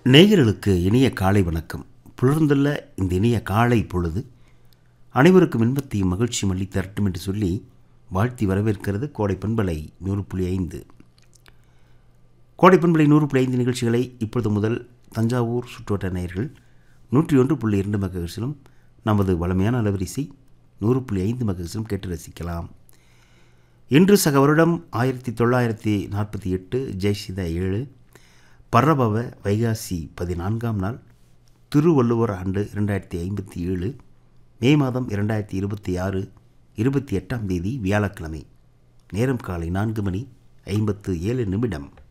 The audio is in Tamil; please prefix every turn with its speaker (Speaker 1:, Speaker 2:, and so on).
Speaker 1: நேயர்களுக்கு இனிய காலை வணக்கம் புலர்ந்துள்ள இந்த இனிய காலை பொழுது அனைவருக்கும் இன்பத்தையும் மகிழ்ச்சியும் அள்ளி தரட்டும் என்று சொல்லி வாழ்த்தி வரவேற்கிறது கோடை பண்பலை நூறு புள்ளி ஐந்து கோடை பண்பலை நூறு புள்ளி ஐந்து நிகழ்ச்சிகளை இப்பொழுது முதல் தஞ்சாவூர் சுற்றுவட்ட நேயர்கள் நூற்றி ஒன்று புள்ளி இரண்டு மெகஹெர்ஸிலும் நமது வளமையான அலவரிசை நூறு புள்ளி ஐந்து மெகஹெர்ஸிலும் கேட்டு ரசிக்கலாம் இன்று சக வருடம் ஆயிரத்தி தொள்ளாயிரத்தி நாற்பத்தி எட்டு ஜெயசித ஏழு பரபவ வைகாசி பதினான்காம் நாள் திருவள்ளுவர் ஆண்டு இரண்டாயிரத்தி ஐம்பத்தி ஏழு மே மாதம் இரண்டாயிரத்தி இருபத்தி ஆறு இருபத்தி எட்டாம் தேதி வியாழக்கிழமை நேரம் காலை நான்கு மணி ஐம்பத்து ஏழு நிமிடம்